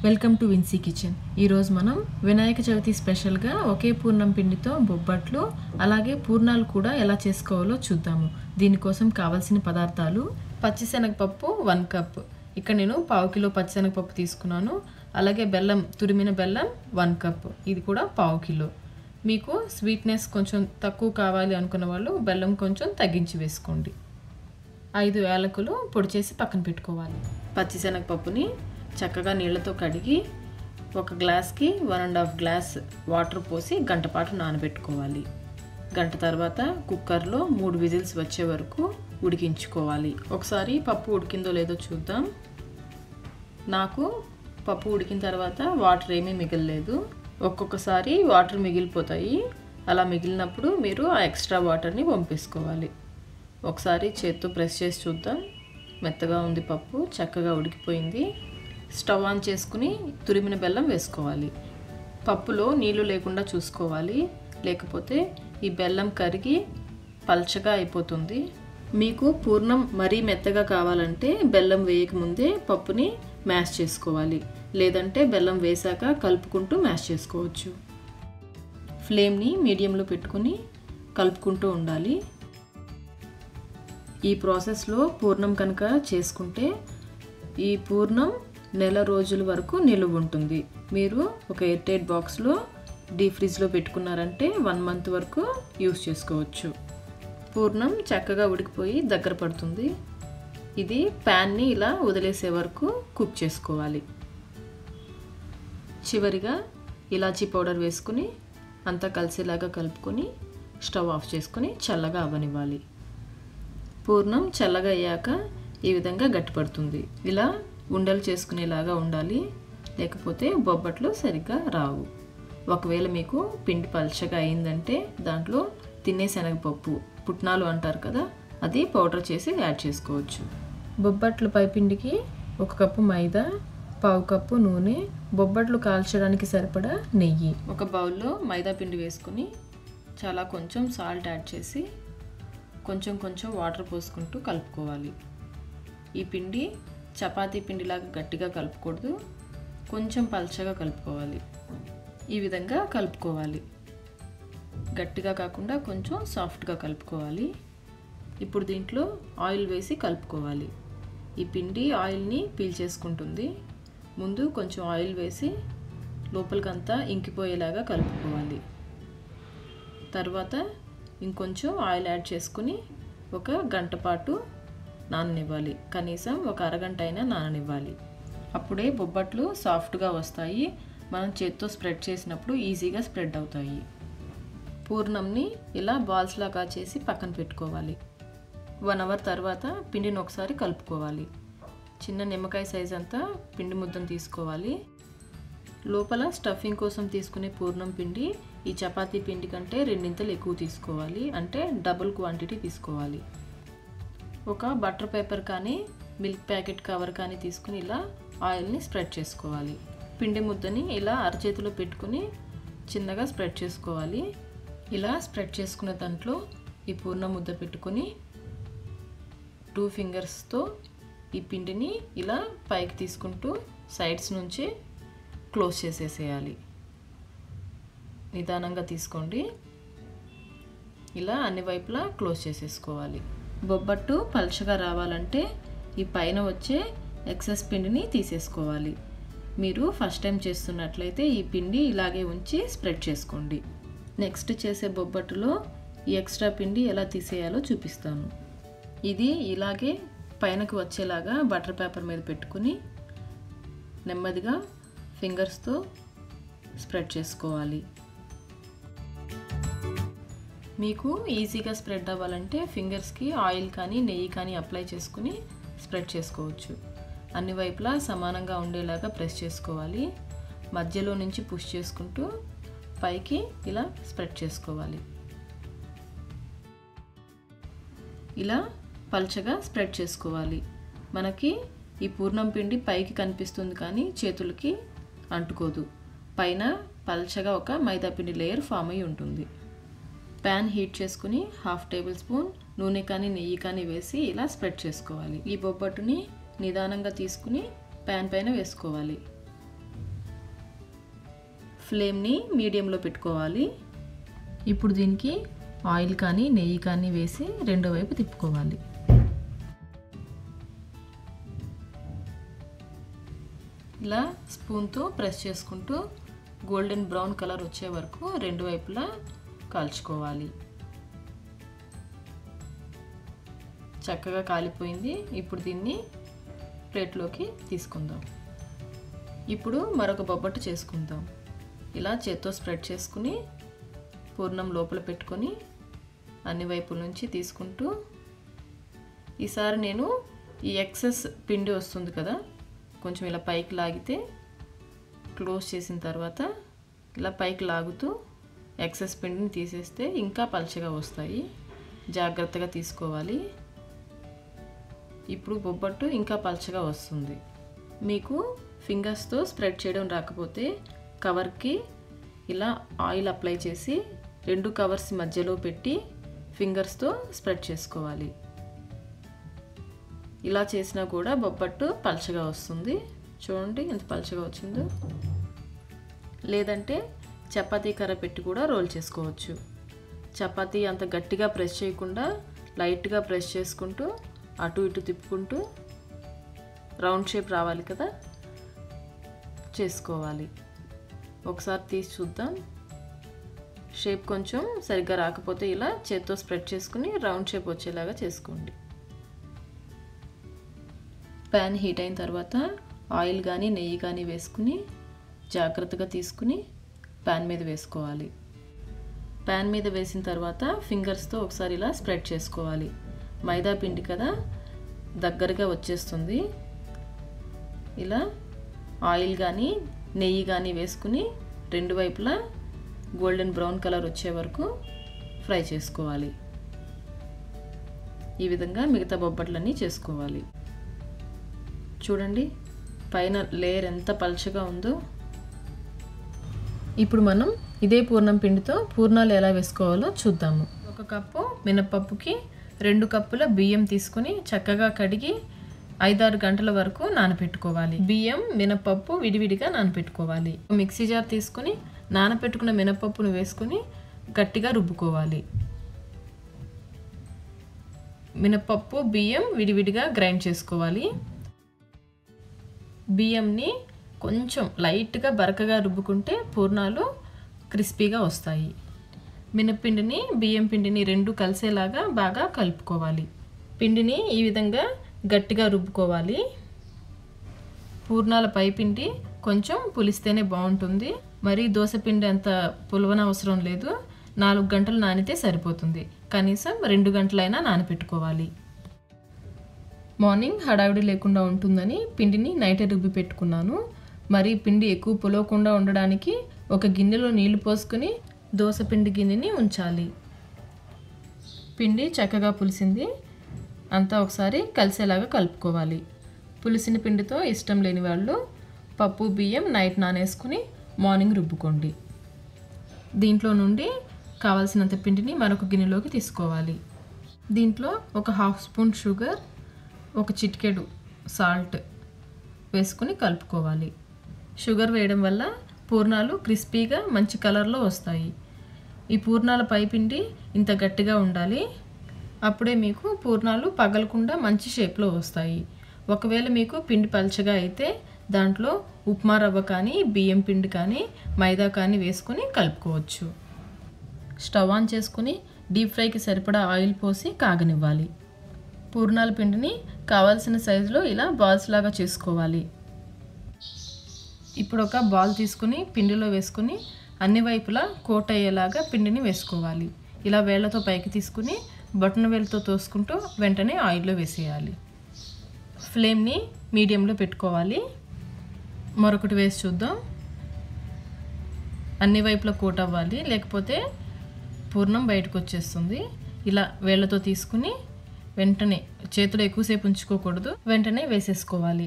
welcome to Vincy kitchen ఈరోజు మనం వినాయక చవితి స్పెషల్గా ఒకే పూర్ణం పిండితో బొబ్బట్లు అలాగే పూర్ణాలు కూడా ఎలా చేసుకోవాలో చూద్దాము దీనికోసం కావాల్సిన పదార్థాలు పచ్చిశనగపప్పు వన్ కప్ ఇక్కడ నేను పావు కిలో పచ్చిశనగపప్పు తీసుకున్నాను అలాగే బెల్లం తురిమిన బెల్లం వన్ కప్ ఇది కూడా పావు కిలో మీకు స్వీట్నెస్ కొంచెం తక్కువ కావాలి అనుకున్న వాళ్ళు బెల్లం కొంచెం తగ్గించి వేసుకోండి ఐదు యాలకులు పొడి చేసి పక్కన పెట్టుకోవాలి పచ్చిశనగపప్పుని చక్కగా నీళ్ళతో కడిగి ఒక గ్లాస్కి one and half glass water పోసి గంట పాటు నానబెట్టుకోవాలి గంట తర్వాత కుక్కర్లో మూడు విజిల్స్ వచ్చే వరకు ఉడికించుకోవాలి ఒకసారి పప్పు ఉడికిందో లేదో చూద్దాం నాకు పప్పు ఉడికిన తర్వాత వాటర్ ఏమీ మిగలలేదు ఒక్కొక్కసారి వాటర్ మిగిలిపోతాయి అలా మిగిలినప్పుడు మీరు ఆ ఎక్స్ట్రా వాటర్ని పంపేసుకోవాలి ఒకసారి చేత్తో ప్రెస్ చేసి చూద్దాం మెత్తగా ఉంది పప్పు చక్కగా ఉడికిపోయింది స్టవ్ ఆన్ చేసుకుని తురిమిన బెల్లం వేసుకోవాలి పప్పులో నీళ్లు లేకుండా చూసుకోవాలి లేకపోతే ఈ బెల్లం కరిగి పల్చగా అయిపోతుంది మీకు పూర్ణం మరీ మెత్తగా కావాలంటే బెల్లం వేయకముందే పప్పుని మ్యాష్ చేసుకోవాలి లేదంటే బెల్లం వేశాక కలుపుకుంటూ మ్యాష్ చేసుకోవచ్చు ఫ్లేమ్ని మీడియంలో పెట్టుకుని కలుపుకుంటూ ఉండాలి ఈ ప్రాసెస్లో పూర్ణం కనుక చేసుకుంటే ఈ పూర్ణం నెల రోజుల వరకు నిలువ ఉంటుంది మీరు ఒక ఎయిర్ టైట్ బాక్స్లో డీప్ ఫ్రిడ్జ్లో పెట్టుకున్నారంటే వన్ మంత్ వరకు యూస్ చేసుకోవచ్చు పూర్ణం చక్కగా ఉడికిపోయి దగ్గర పడుతుంది ఇది ప్యాన్ని ఇలా వదిలేసే వరకు కుక్ చేసుకోవాలి చివరిగా ఇలాచీ పౌడర్ వేసుకుని అంతా కలిసేలాగా కలుపుకొని స్టవ్ ఆఫ్ చేసుకొని చల్లగా అవ్వనివ్వాలి పూర్ణం చల్లగా అయ్యాక ఈ విధంగా గట్టిపడుతుంది ఇలా ఉండలు చేసుకునేలాగా ఉండాలి లేకపోతే బొబ్బట్లు సరిగ్గా రావు ఒకవేళ మీకు పిండి పల్చగా అయిందంటే దాంట్లో తినే శనగపప్పు పుట్నాలు అంటారు కదా అది పౌడర్ చేసి యాడ్ చేసుకోవచ్చు బొబ్బట్లు పైపిండికి ఒక కప్పు మైదా పావు కప్పు నూనె బొబ్బట్లు కాల్చడానికి సరిపడా నెయ్యి ఒక బౌల్లో మైదా పిండి వేసుకుని చాలా కొంచెం సాల్ట్ యాడ్ చేసి కొంచెం కొంచెం వాటర్ పోసుకుంటూ కలుపుకోవాలి ఈ పిండి చపాతీ పిండిలాగా గట్టిగా కలుపుకూడదు కొంచెం పల్చగా కలుపుకోవాలి ఈ విధంగా కలుపుకోవాలి గట్టిగా కాకుండా కొంచెం సాఫ్ట్గా కలుపుకోవాలి ఇప్పుడు దీంట్లో ఆయిల్ వేసి కలుపుకోవాలి ఈ పిండి ఆయిల్ని పీల్చేసుకుంటుంది ముందు కొంచెం ఆయిల్ వేసి లోపలికంతా ఇంకిపోయేలాగా కలుపుకోవాలి తర్వాత ఇంకొంచెం ఆయిల్ యాడ్ చేసుకుని ఒక గంట పాటు నాననివ్వాలి కనీసం ఒక అరగంట అయినా నాననివ్వాలి అప్పుడే బొబ్బట్లు సాఫ్ట్గా వస్తాయి మనం చేత్తో స్ప్రెడ్ చేసినప్పుడు ఈజీగా స్ప్రెడ్ అవుతాయి పూర్ణంని ఇలా బాల్స్ లాగా చేసి పక్కన పెట్టుకోవాలి వన్ అవర్ తర్వాత పిండిని ఒకసారి కలుపుకోవాలి చిన్న నిమ్మకాయ సైజ్ అంతా పిండి ముద్దను తీసుకోవాలి లోపల స్టఫింగ్ కోసం తీసుకునే పూర్ణం పిండి ఈ చపాతీ పిండి కంటే రెండింతలు ఎక్కువ తీసుకోవాలి అంటే డబుల్ క్వాంటిటీ తీసుకోవాలి ఒక బటర్ పేపర్ కానీ మిల్క్ ప్యాకెట్ కవర్ కానీ తీసుకుని ఇలా ఆయిల్ని స్ప్రెడ్ చేసుకోవాలి పిండి ముద్దని ఇలా అరచేతిలో పెట్టుకుని చిన్నగా స్ప్రెడ్ చేసుకోవాలి ఇలా స్ప్రెడ్ చేసుకున్న దాంట్లో ఈ పూర్ణ ముద్ద పెట్టుకొని టూ ఫింగర్స్తో ఈ పిండిని ఇలా పైకి తీసుకుంటూ సైడ్స్ నుంచి క్లోజ్ చేసేసేయాలి నిదానంగా తీసుకోండి ఇలా అన్ని వైపులా క్లోజ్ చేసేసుకోవాలి బొబ్బట్టు పలుచగా రావాలంటే ఈ పైన వచ్చే ఎక్సెస్ పిండిని తీసేసుకోవాలి మీరు ఫస్ట్ టైం చేస్తున్నట్లయితే ఈ పిండి ఇలాగే ఉంచి స్ప్రెడ్ చేసుకోండి నెక్స్ట్ చేసే బొబ్బట్టులో ఈ ఎక్స్ట్రా పిండి ఎలా తీసేయాలో చూపిస్తాను ఇది ఇలాగే పైనకి వచ్చేలాగా బటర్ పేపర్ మీద పెట్టుకుని నెమ్మదిగా ఫింగర్స్తో స్ప్రెడ్ చేసుకోవాలి మీకు ఈజీగా స్ప్రెడ్ అవ్వాలంటే ఫింగర్స్కి ఆయిల్ కానీ నెయ్యి కానీ అప్లై చేసుకుని స్ప్రెడ్ చేసుకోవచ్చు అన్ని వైపులా సమానంగా ఉండేలాగా ప్రెస్ చేసుకోవాలి మధ్యలో నుంచి పుష్ చేసుకుంటూ పైకి ఇలా స్ప్రెడ్ చేసుకోవాలి ఇలా పల్చగా స్ప్రెడ్ చేసుకోవాలి మనకి ఈ పూర్ణం పిండి పైకి కనిపిస్తుంది కానీ చేతులకి అంటుకోదు పైన పల్చగా ఒక మైదా పిండి లేయర్ ఫామ్ అయి ఉంటుంది ప్యాన్ హీట్ చేసుకుని హాఫ్ టేబుల్ స్పూన్ నూనె కానీ నెయ్యి కానీ వేసి ఇలా స్ప్రెడ్ చేసుకోవాలి ఈ బొబ్బట్టుని నిదానంగా తీసుకుని ప్యాన్ పైన వేసుకోవాలి ఫ్లేమ్ని మీడియంలో పెట్టుకోవాలి ఇప్పుడు దీనికి ఆయిల్ కానీ నెయ్యి కానీ వేసి రెండో వైపు తిప్పుకోవాలి ఇలా స్పూన్తో ప్రెస్ చేసుకుంటూ గోల్డెన్ బ్రౌన్ కలర్ వచ్చే వరకు రెండు వైపులా కాల్చుకోవాలి చక్కగా కాలిపోయింది ఇప్పుడు దీన్ని ప్లేట్లోకి తీసుకుందాం ఇప్పుడు మరొక బొబ్బట్టు చేసుకుందాం ఇలా చేత్తో స్ప్రెడ్ చేసుకుని పూర్ణం లోపల పెట్టుకొని అన్ని వైపుల నుంచి తీసుకుంటూ ఈసారి నేను ఈ ఎక్సెస్ పిండి వస్తుంది కదా కొంచెం ఇలా పైకి లాగితే క్లోజ్ చేసిన తర్వాత ఇలా పైకి లాగుతూ ఎక్సెస్ పిండిని తీసేస్తే ఇంకా పలచగా వస్తాయి జాగ్రత్తగా తీసుకోవాలి ఇప్పుడు బొబ్బట్టు ఇంకా పలచగా వస్తుంది మీకు ఫింగర్స్తో స్ప్రెడ్ చేయడం రాకపోతే కవర్కి ఇలా ఆయిల్ అప్లై చేసి రెండు కవర్స్ మధ్యలో పెట్టి ఫింగర్స్తో స్ప్రెడ్ చేసుకోవాలి ఇలా చేసినా కూడా బొబ్బట్టు పలచగా వస్తుంది చూడండి ఎంత పలచగా వచ్చిందో లేదంటే చపాతీ కర్ర పెట్టి కూడా రోల్ చేసుకోవచ్చు చపాతీ అంత గట్టిగా ప్రెస్ చేయకుండా లైట్గా ప్రెస్ చేసుకుంటూ అటు ఇటు తిప్పుకుంటూ రౌండ్ షేప్ రావాలి కదా చేసుకోవాలి ఒకసారి తీసి చూద్దాం షేప్ కొంచెం సరిగ్గా రాకపోతే ఇలా చేత్తో స్ప్రెడ్ చేసుకుని రౌండ్ షేప్ వచ్చేలాగా చేసుకోండి ప్యాన్ హీట్ అయిన తర్వాత ఆయిల్ కానీ నెయ్యి కానీ వేసుకుని జాగ్రత్తగా తీసుకుని ప్యాన్ మీద వేసుకోవాలి ప్యాన్ మీద వేసిన తర్వాత ఫింగర్స్తో ఒకసారి ఇలా స్ప్రెడ్ చేసుకోవాలి మైదా పిండి కదా దగ్గరగా వచ్చేస్తుంది ఇలా ఆయిల్ కానీ నెయ్యి కానీ వేసుకుని రెండు వైపులా గోల్డెన్ బ్రౌన్ కలర్ వచ్చే వరకు ఫ్రై చేసుకోవాలి ఈ విధంగా మిగతా బొబ్బట్లన్నీ చేసుకోవాలి చూడండి పైన లేయర్ ఎంత పలుచగా ఉందో ఇప్పుడు మనం ఇదే పూర్ణం పిండితో పూర్ణాలు ఎలా వేసుకోవాలో చూద్దాము ఒక కప్పు మినపప్పుకి రెండు కప్పుల బియ్యం తీసుకుని చక్కగా కడిగి ఐదారు గంటల వరకు నానపెట్టుకోవాలి బియ్యం మినపప్పు విడివిడిగా నానపెట్టుకోవాలి మిక్సీ జార్ తీసుకుని నానపెట్టుకున్న మినపప్పును వేసుకుని గట్టిగా రుబ్బుకోవాలి మినపప్పు బియ్యం విడివిడిగా గ్రైండ్ చేసుకోవాలి బియ్యంని కొంచెం లైట్గా బరకగా రుబ్బుకుంటే పూర్ణాలు క్రిస్పీగా వస్తాయి మినపిండిని బియ్యం పిండిని రెండు కలిసేలాగా బాగా కలుపుకోవాలి పిండిని ఈ విధంగా గట్టిగా రుబ్బుకోవాలి పూర్ణాల పై పిండి కొంచెం పులిస్తేనే బాగుంటుంది మరి దోశ పిండి అంత పులవన అవసరం లేదు నాలుగు గంటలు నానితే సరిపోతుంది కనీసం రెండు గంటలైనా నానపెట్టుకోవాలి మార్నింగ్ హడావిడి లేకుండా ఉంటుందని పిండిని నైటే రుబ్బి పెట్టుకున్నాను మరి పిండి ఎక్కువ పులవకుండా ఉండడానికి ఒక గిన్నెలో నీళ్లు పోసుకుని దోశ పిండి గిన్నెని ఉంచాలి పిండి చక్కగా పులిసింది అంతా ఒకసారి కలిసేలాగా కలుపుకోవాలి పులిసిన పిండితో ఇష్టం లేని వాళ్ళు పప్పు బియ్యం నైట్ నానేసుకుని మార్నింగ్ రుబ్బుకోండి దీంట్లో నుండి కావాల్సినంత పిండిని మరొక గిన్నెలోకి తీసుకోవాలి దీంట్లో ఒక హాఫ్ స్పూన్ షుగర్ ఒక చిటికెడు సాల్ట్ వేసుకుని కలుపుకోవాలి షుగర్ వేయడం వల్ల పూర్ణాలు క్రిస్పీగా మంచి కలర్లో వస్తాయి ఈ పూర్ణాల పైపిండి ఇంత గట్టిగా ఉండాలి అప్పుడే మీకు పూర్ణాలు పగలకుండా మంచి షేప్లో వస్తాయి ఒకవేళ మీకు పిండి పలచగా అయితే దాంట్లో ఉప్మా రవ్వ కానీ బియ్యం పిండి కానీ మైదా కానీ వేసుకొని కలుపుకోవచ్చు స్టవ్ ఆన్ చేసుకుని డీప్ ఫ్రైకి సరిపడా ఆయిల్ పోసి కాగనివ్వాలి పూర్ణాల పిండిని కావాల్సిన సైజులో ఇలా బాల్స్ లాగా చేసుకోవాలి ఇప్పుడు ఒక బాల్ తీసుకుని పిండిలో వేసుకుని అన్ని వైపులా కోట్ అయ్యేలాగా పిండిని వేసుకోవాలి ఇలా వేళ్లతో పైకి తీసుకుని బటన్ వేలుతో తోసుకుంటూ వెంటనే ఆయిల్లో వేసేయాలి ఫ్లేమ్ని మీడియంలో పెట్టుకోవాలి మరొకటి వేసి చూద్దాం అన్ని వైపులా కోట్ అవ్వాలి లేకపోతే పూర్ణం బయటకు వచ్చేస్తుంది ఇలా వేళ్ళతో తీసుకుని వెంటనే చేతులు ఎక్కువసేపు ఉంచుకోకూడదు వెంటనే వేసేసుకోవాలి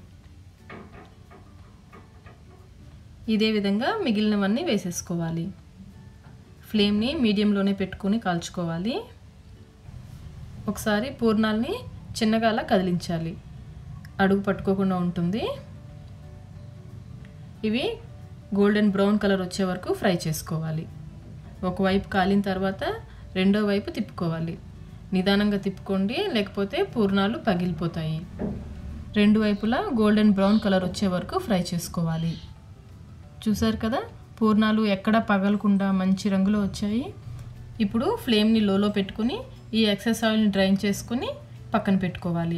ఇదే విధంగా మిగిలినవన్నీ వేసేసుకోవాలి ఫ్లేమ్ని మీడియంలోనే పెట్టుకుని కాల్చుకోవాలి ఒకసారి పూర్ణాలని చిన్నగా అలా కదిలించాలి అడుగు పట్టుకోకుండా ఉంటుంది ఇవి గోల్డెన్ బ్రౌన్ కలర్ వచ్చే వరకు ఫ్రై చేసుకోవాలి ఒకవైపు కాలిన తర్వాత రెండో వైపు తిప్పుకోవాలి నిదానంగా తిప్పుకోండి లేకపోతే పూర్ణాలు పగిలిపోతాయి రెండు వైపులా గోల్డెన్ బ్రౌన్ కలర్ వచ్చే వరకు ఫ్రై చేసుకోవాలి చూసారు కదా పూర్ణాలు ఎక్కడ పగలకుండా మంచి రంగులో వచ్చాయి ఇప్పుడు ఫ్లేమ్ని లోలో పెట్టుకుని ఈ ఎక్సెస్ ఆయిల్ని డ్రైన్ చేసుకుని పక్కన పెట్టుకోవాలి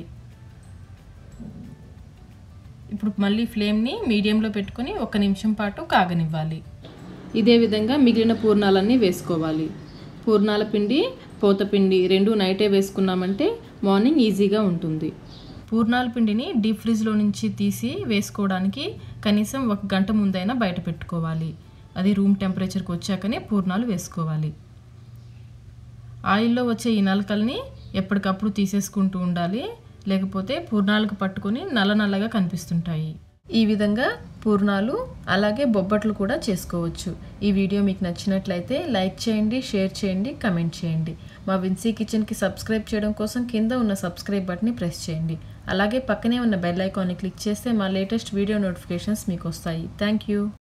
ఇప్పుడు మళ్ళీ ఫ్లేమ్ని మీడియంలో పెట్టుకుని ఒక నిమిషం పాటు కాగనివ్వాలి ఇదే విధంగా మిగిలిన పూర్ణాలన్నీ వేసుకోవాలి పూర్ణాల పిండి పోత పిండి రెండు నైటే వేసుకున్నామంటే మార్నింగ్ ఈజీగా ఉంటుంది పూర్ణాల పిండిని డీప్ ఫ్రిడ్జ్లో నుంచి తీసి వేసుకోవడానికి కనీసం ఒక గంట ముందైనా బయట పెట్టుకోవాలి అది రూమ్ టెంపరేచర్కి వచ్చాకనే పూర్ణాలు వేసుకోవాలి ఆయిల్లో వచ్చే ఈ నలకల్ని ఎప్పటికప్పుడు తీసేసుకుంటూ ఉండాలి లేకపోతే పూర్ణాలకు పట్టుకొని నల్ల నల్లగా కనిపిస్తుంటాయి ఈ విధంగా పూర్ణాలు అలాగే బొబ్బట్లు కూడా చేసుకోవచ్చు ఈ వీడియో మీకు నచ్చినట్లయితే లైక్ చేయండి షేర్ చేయండి కమెంట్ చేయండి మా విన్సీ కిచెన్కి సబ్స్క్రైబ్ చేయడం కోసం కింద ఉన్న సబ్స్క్రైబ్ బటన్ని ప్రెస్ చేయండి అలాగే పక్కనే ఉన్న బెల్ ఐకాన్ని క్లిక్ చేస్తే మా లేటెస్ట్ వీడియో నోటిఫికేషన్స్ మీకు వస్తాయి థ్యాంక్ యూ